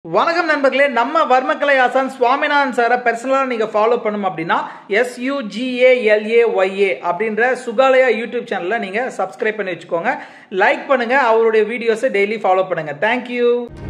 வணக்கம் நண்பர்களே நம்ம வர்மக்கலை ஆசான் சுவாமிநாதன் சாரை பர்சனலாக நீங்கள் ஃபாலோ பண்ணணும் அப்படின்னா எஸ்யூஜிஏஎல்ஏஒய்ஏ அப்படின்ற சுகாலயா யூடியூப் சேனலில் நீங்கள் சப்ஸ்கிரைப் பண்ணி வச்சுக்கோங்க லைக் பண்ணுங்கள் அவருடைய வீடியோஸை டெய்லி ஃபாலோ பண்ணுங்கள் தேங்க்யூ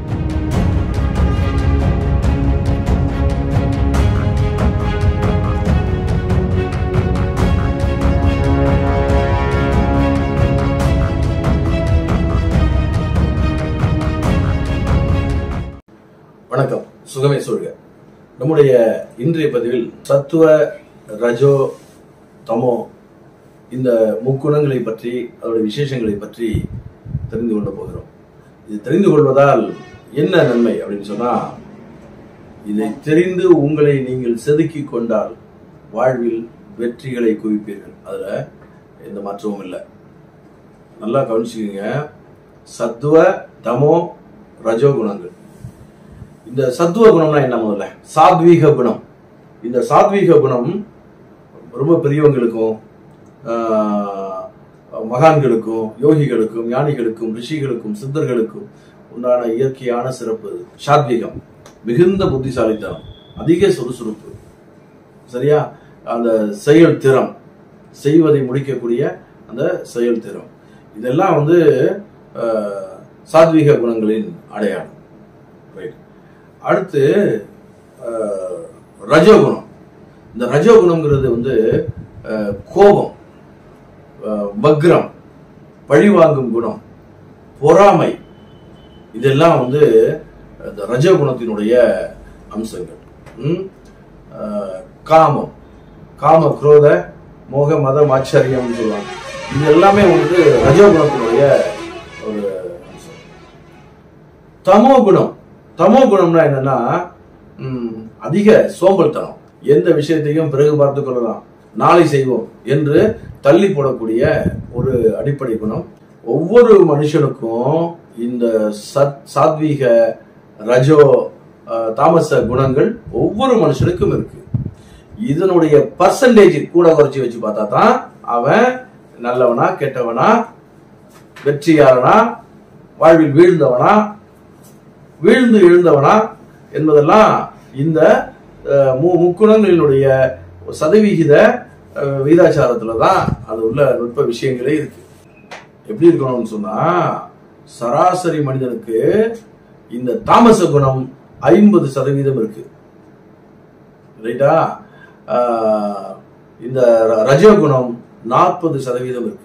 வணக்கம் சுகமே சொல்க நம்முடைய இன்றைய பதிவில் சத்துவ ரஜோ தமோ இந்த முக்குணங்களை பற்றி அதோட விசேஷங்களை பற்றி தெரிந்து கொள்ள போகிறோம் இது தெரிந்து கொள்வதால் என்ன நன்மை அப்படின்னு சொன்னா இதை தெரிந்து உங்களை நீங்கள் செதுக்கிக் கொண்டால் வாழ்வில் வெற்றிகளை குவிப்பீர்கள் அதுல எந்த மாற்றமும் இல்லை நல்லா கவனிச்சுக்கோங்க சத்துவ தமோ ரஜோ குணங்கள் இந்த சத்துவ குணம்னா என்ன முதல்ல சாத்வீக குணம் இந்த சாத்வீக குணம் ரொம்ப பெரியவங்களுக்கும் ஆஹ், மகான்களுக்கும் யோகிகளுக்கும் ஞானிகளுக்கும் ரிஷிகளுக்கும் சித்தர்களுக்கும் உண்டான இயற்கையான சிறப்பு இது. சாத்வீகம் மிகுந்த புத்திசாலித்தனம் அதிக சுறுசுறுப்பு சரியா அந்த செயல் திறம் செய்வதை முடிக்கக்கூடிய அந்த செயல் திறம் இதெல்லாம் வந்து ஆஹ், சாத்வீக குணங்களின் அடையாளம் ரைட் அடுத்து அஹ், ரஜோகுணம் இந்த ரஜோகுணம்ங்கிறது வந்து அஹ், கோபம் அஹ், வக்ரம் பழிவாங்கும் குணம் பொறாமை இதெல்லாம் வந்து இந்த ரஜோகுணத்தினுடைய அம்சங்கள் ம்? அஹ், காமம் காம குரோத மோக மதம் ஆச்சரியம் சொல்லுவாங்க இது எல்லாமே வந்து ரஜோகுணத்தினுடைய ஒரு அம்சம் தமோ குணம் தமோ குணம்னா என்னன்னா ம், அதிக சோம்பல்தனம் எந்த விஷயத்தையும் பிறகு பார்த்துக் கொள்ளலாம் நாளை செய்வோம் என்று தள்ளி போடக்கூடிய ஒரு அடிப்படை குணம் ஒவ்வொரு மனுஷனுக்கும் இந்த சத் சாத்வீக ரஜோ அஹ், தாமச குணங்கள் ஒவ்வொரு மனுஷனுக்கும் இருக்கு இதனுடைய பர்சன்டேஜ் கூட குறைச்சி வச்சு பார்த்தா தான் அவன் நல்லவனா கெட்டவனா வெற்றியாளனா வாழ்வில் வீழ்ந்தவனா வீழ்ந்து எழுந்தவனா என்பதெல்லாம் இந்த அஹ், மு- முக்குணங்களினுடைய சதவிகித அஹ், விகிதாச்சாரத்துல தான் அது உள்ள நுட்ப விஷயங்களே இருக்கு எப்படி இருக்கணும்னு சொன்னா சராசரி மனிதனுக்கு இந்த தாமச குணம் ஐம்பது சதவீதம் இருக்கு ரைட்டா ஆஹ், இந்த ர- ரஜோகுணம் நாற்பது சதவீதம் இருக்கு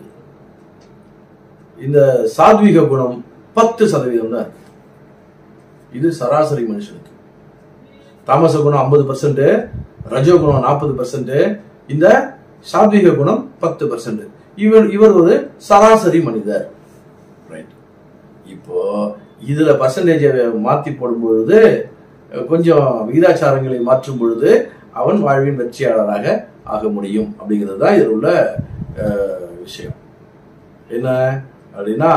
இந்த சாத்வீக குணம் பத்து சதவீதம் தான் இருக்கு இது சராசரி மனுஷனுக்கு தாமச குணம் ஐம்பது பர்சன்ட் ரஜோ குணம் நாற்பது பர்சன்ட் இந்த சாத்வீக குணம் பத்து பர்சன்ட் இவர் இவர் ஒரு சராசரி மனிதர் ரைட் இப்போ இதுல பர்சன்டேஜை மாத்தி போடும் பொழுது அஹ், கொஞ்சம் விகிதாச்சாரங்களை மாற்றும் பொழுது அவன் வாழ்வின் வெற்றியாளராக ஆக முடியும் அப்படிங்கிறது தான் இதில் உள்ள அஹ், விஷயம் என்ன அப்படின்னா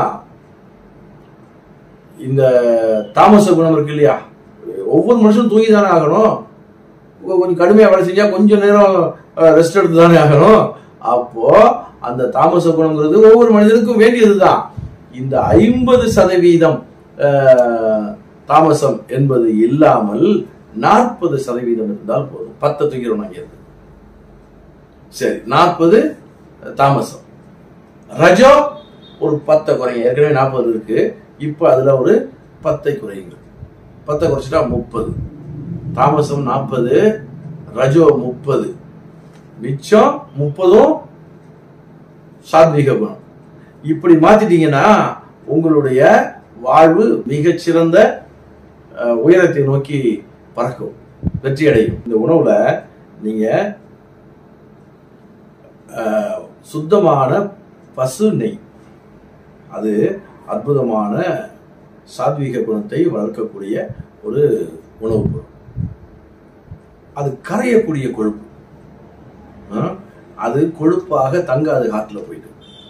இந்த தாமச குணம் இருக்கு இல்லையா ஒவ்வொரு மனுஷனும் தூங்கி தானே ஆகணும் கொ- கொஞ்சம் கடுமையா வேலை செஞ்சா கொஞ்ச நேரம் ரெஸ்ட் எடுத்து தானே ஆகணும் அப்போ அந்த தாமச குணம்ங்கிறது ஒவ்வொரு மனிதனுக்கும் வேண்டியதுதான் இந்த ஐம்பது சதவீதம் அஹ், தாமசம் என்பது இல்லாமல் நாற்பது சதவீதம் இருந்தால் போதும் பத்தை தூக்கிறோம் நாங்க இருந்து சரி நாற்பது தாமசம் ரஜோ ஒரு பத்தை குறைங்க ஏற்கனவே நாற்பது இருக்கு இப்போ அதுல ஒரு பத்தை குறையுங்க பத்தை குறைச்சிட்டா முப்பது தாமசம் நாற்பது ரஜோ முப்பது மிச்சம் முப்பதும் சாத்விக குணம் இப்படி மாத்திட்டீங்கன்னா உங்களுடைய வாழ்வு மிகச்சிறந்த அஹ், உயரத்தை நோக்கி பறக்கும் வெற்றி அடையும் இந்த உணவுல நீங்க அஹ், சுத்தமான பசு நெய் அது அற்புதமான சாத்வீக குணத்தை வளர்க்கக்கூடிய ஒரு உணவுப் பொருள் அது கரையக்கூடிய கொழுப்பு ஆ? அது கொழுப்பாக தங்காது காட்டுல போயிட்டு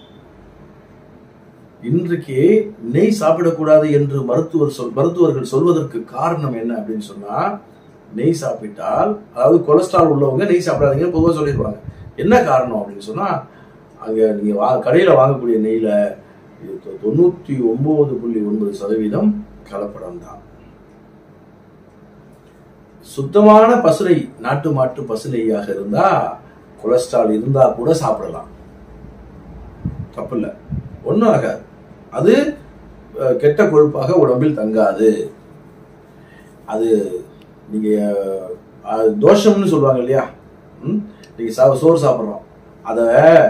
இன்றைக்கு நெய் சாப்பிடக்கூடாது என்று மருத்துவர் சொல் மருத்துவர்கள் சொல்வதற்கு காரணம் என்ன அப்படின்னு சொன்னா நெய் சாப்பிட்டால் அதாவது கொலஸ்ட்ரால் உள்ளவங்க நெய் சாப்பிடாதீங்கன்னு பொதுவாக சொல்லிடுவாங்க என்ன காரணம் அப்படின்னு சொன்னா அங்க நீங்க வா கடையில வாங்கக்கூடிய நெய்ல தொண்ணூத்தி ஒன்பது புள்ளி ஒன்பது சதவீதம் கலப்படம் தான் சுத்தமான பசுனை நாட்டு மாட்டு பசுநெய்யாக இருந்தா கொலஸ்ட்ரால் இருந்தா கூட சாப்பிடலாம் தப்பு இல்லை ஒன்றும் ஆகாது அது அஹ், கெட்ட கொழுப்பாக உடம்பில் தங்காது அது நீங்க அஹ், தோஷம்னு சொல்லுவாங்க இல்லையா ம்? நீங்க சா சோறு சாப்பிட்றோம் அதை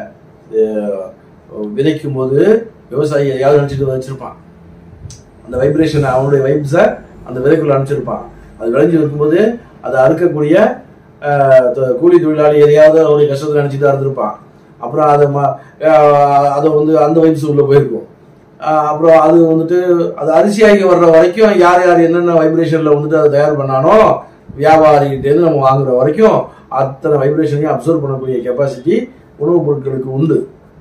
விதைக்கும் போது விவசாயி எதையாவது நினைச்சிட்டு வச்சிருப்பான் அந்த வைப்ரேஷன் அவனுடைய வைப்ஸை அந்த விதைக்குள்ள அனுப்பிச்சிருப்பான் அது விளைஞ்சு இருக்கும்போது அதை அறுக்கக்கூடிய அஹ், தொ- கூலி தொழிலாளி எதையாவது அவனுடைய கஷ்டத்தை நினைச்சிட்டு தான் இருந்திருப்பான் அப்புறம் அதை ம- அஹ், அதை வந்து அந்த வைப்ஸ் உள்ள போயிருக்கும் அஹ், அப்புறம் அது வந்துட்டு அது அரிசியாகி வர்ற வரைக்கும் யார் யார் என்னென்ன வைப்ரேஷன்ல வந்துட்டு அதை தயார் பண்ணானோ வியாபாரிகிட்டேருந்து நம்ம வாங்குற வரைக்கும் அத்தனை வைப்ரேஷனையும் அப்சர்வ் பண்ணக்கூடிய கெப்பாசிட்டி உணவுப் பொருட்களுக்கு உண்டு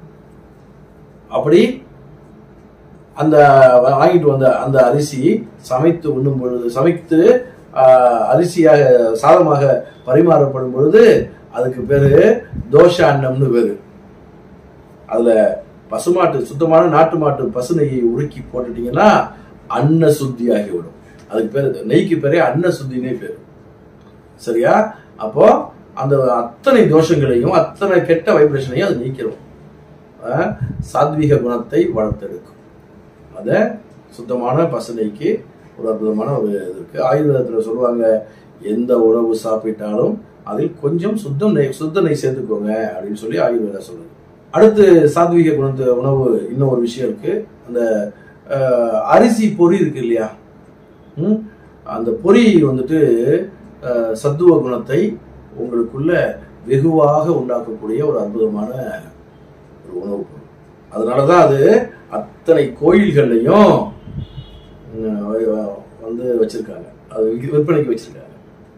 அப்படி அந்த வாங்கிட்டு வந்த அந்த அரிசி சமைத்து உண்ணும் பொழுது சமைத்து ஆஹ், அரிசியாக சாதமாக பரிமாறப்படும் பொழுது அதுக்கு பேரு தோஷ அன்னம்னு பேரு அதுல பசுமாட்டு சுத்தமான நாட்டு மாட்டு பசு நெய்யை உருக்கி போட்டுட்டீங்கன்னா அன்ன சுத்தி ஆகிவிடும் அதுக்கு பேரு நெய்க்கு பேரே அன்ன சுத்தினே பேரு சரியா அப்போ அந்த அத்தனை தோஷங்களையும் அத்தனை கெட்ட வைப்ரேஷனையும் அது நீக்கிறோம் அஹ், சாத்வீக குணத்தை வளர்த்தெடுக்கும் அத சுத்தமான பசுனைக்கு ஒரு அற்புதமான ஒரு இது இருக்கு ஆயுர்வேதத்துல சொல்லுவாங்க எந்த உணவு சாப்பிட்டாலும் அதில் கொஞ்சம் சுத்தம் நெய் சுத்த நெய் சேர்த்துக்கோங்க அப்படின்னு சொல்லி ஆயுர்வேதம் சொல்லுது அடுத்து சாத்வீக குணத்து உணவு இன்னும் ஒரு விஷயம் இருக்கு அந்த அஹ், அரிசி பொரி இருக்கு இல்லையா ம்? அந்த பொரி வந்துட்டு அஹ், சத்துவ குணத்தை உங்களுக்குள்ள வெகுவாக உண்டாக்கக்கூடிய ஒரு அற்புதமான ஒரு உணவு பொருள் அதனாலதான் அது அத்தனை கோயில்கள்லையும் ம், வ- வந்து வச்சிருக்காங்க அது விக்க- விற்பனைக்கு வச்சிருக்காங்க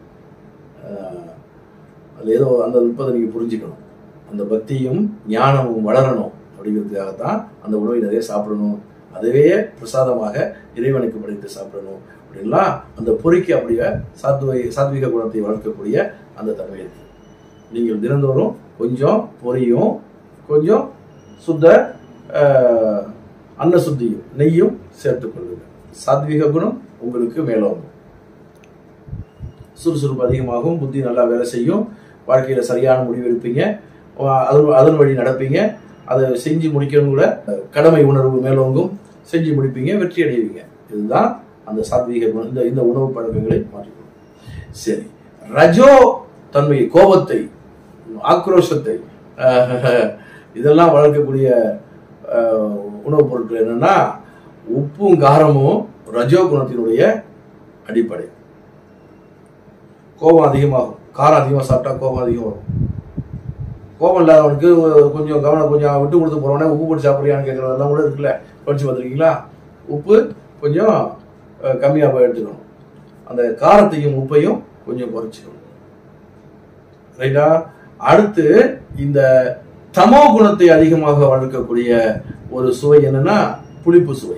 அஹ், அது ஏதோ அந்த நுட்பத்தை நீங்க புரிஞ்சுக்கணும் அந்த பக்தியும் ஞானமும் வளரணும் அப்படிங்கிறதுக்காகத்தான் அந்த உணவை நிறைய சாப்பிடணும் அதுவே பிரசாதமாக இறைவனுக்கு படைத்து சாப்பிடணும் அப்படின்லாம் அந்த பொறிக்கு அப்படியே சாத்வை சாத்விக குணத்தை வளர்க்கக்கூடிய அந்த தன்மை இருக்கு நீங்கள் தினந்தோறும் கொஞ்சம் பொரியும் கொஞ்சம் சுத்த ஆஹ், அன்ன சுத்தியும் நெய்யும் சேர்த்துக் கொள்ளுங்கள் சாத்விக குணம் உங்களுக்கு மேலோங்கும் சுறுசுறுப்பு அதிகமாகும் புத்தி நல்லா வேலை செய்யும் வாழ்க்கையில சரியான முடிவு எடுப்பீங்க அஹ் அதன் அதன் வழி நடப்பீங்க அதை செஞ்சு முடிக்கணும் கூட அஹ், கடமை உணர்வு மேலோங்கும் செஞ்சு முடிப்பீங்க வெற்றி அடைவீங்க இதுதான் அந்த சாத்வீக குணம் இந்த இந்த உணவு பழக்கங்களை மாற்றிக்கணும் சரி ரஜோ தன்மை கோபத்தை ஆக்ரோஷத்தை அஹ், இதெல்லாம் வளர்க்கக்கூடிய அஹ், உணவுப் பொருட்கள் என்னன்னா உப்பும் காரமும் ரஜோ குணத்தினுடைய அடிப்படை கோபம் அதிகமாகும் காரம் அதிகமாக சாப்பிட்டா கோபம் அதிகம் வரும் கோபம் இல்லாதவனுக்கு கொஞ்சம் கவனம் கொஞ்சம் விட்டு கொடுத்து போறவனே உப்பு போட்டு சாப்பிடுறியான்னு கேட்கறதெல்லாம் கூட இருக்குல்ல படிச்சு பார்த்துருக்கீங்களா உப்பு கொஞ்சம் கம்மியாக எடுத்துக்கணும் அந்த காரத்தையும் உப்பையும் கொஞ்சம் குறைச்சிக்கணும் ரைட்டா அடுத்து இந்த தமோ குணத்தை அதிகமாக வளர்க்கக்கூடிய ஒரு சுவை என்னன்னா புளிப்பு சுவை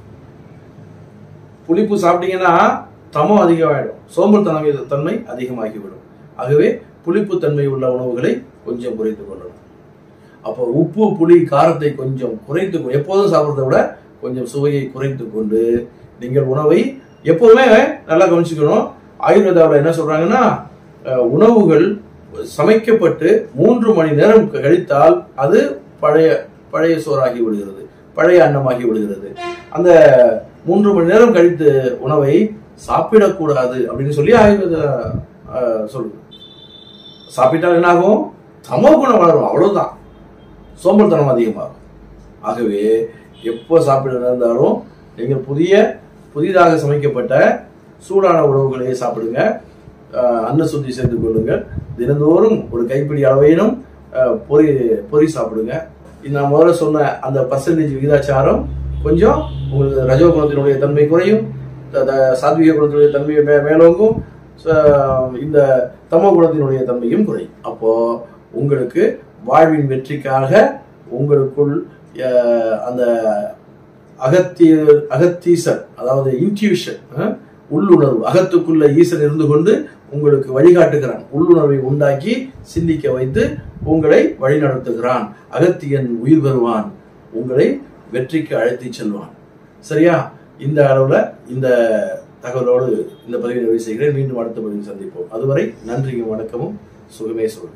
புளிப்பு சாப்பிட்டீங்கன்னா தமம் அதிகமாயிடும் சோம்பல் தன்மை அதிகமாகிவிடும் ஆகவே புளிப்பு தன்மை உள்ள உணவுகளை கொஞ்சம் குறைத்துக் கொள்ளணும் அப்போ உப்பு புளி காரத்தை கொஞ்சம் குறைத்து கொ- எப்போதும் சாப்பிட்றத விட கொஞ்சம் சுவையை குறைத்து கொண்டு நீங்கள் உணவை எப்போதுமே நல்லா கவனிச்சுக்கணும் ஆயுர்வேதாவில் என்ன சொல்றாங்கன்னா அஹ், உணவுகள் சமைக்கப்பட்டு மூன்று மணி நேரம் கழித்தால் அது பழைய பழைய சோறாகி விடுகிறது பழைய அன்னமாகி விடுகிறது அந்த மூன்று மணி நேரம் கழித்து உணவை சாப்பிடக்கூடாது அப்படின்னு சொல்லி ஆயுர்வேத அஹ், சொல்லுது சாப்பிட்டால் என்னாகும் தமோ குணம் வளரும் அவ்வளவுதான் சோம்பல்தனம் அதிகமாகும் ஆகவே எப்போ சாப்பிட இருந்தாலும் நீங்கள் புதிய புதிதாக சமைக்கப்பட்ட சூடான உணவுகளையே சாப்பிடுங்க அஹ், அன்ன சுத்தி சேர்த்து கொள்ளுங்கள் தினந்தோறும் ஒரு கைப்பிடி அளவையிலும் அஹ், பொரி பொரி சாப்பிடுங்க இது நான் முதல்ல சொன்ன அந்த பர்சன்டேஜ் விகிதாச்சாரம் கொஞ்சம் உங்களுக்கு ரஜோ குணத்தினுடைய தன்மை குறையும் த- த- சாத்விக குணத்தினுடைய தன்மை மே- மேலோங்கும் ச- இந்த தமோ குணத்தினுடைய தன்மையும் குறையும் அப்போ உங்களுக்கு வாழ்வின் வெற்றிக்காக உங்களுக்குள் அஹ், அந்த அகத்திய அகத்தீசர் அதாவது இன்ட்யூஷன் உள்ளுணர்வு அகத்துக்குள்ள ஈசன் இருந்து கொண்டு உங்களுக்கு வழிகாட்டுகிறான் உள்ளுணர்வை உண்டாக்கி சிந்திக்க வைத்து உங்களை வழிநடத்துகிறான் அகத்தியன் உயிர் பெறுவான் உங்களை வெற்றிக்கு அழைத்து செல்வான் சரியா இந்த அளவுல இந்த தகவலோடு இந்த பதிவை நிறைவு செய்கிறேன் மீண்டும் அடுத்த பதிவில் சந்திப்போம் அதுவரை நன்றியும் வணக்கமும் சுகமே சொல்க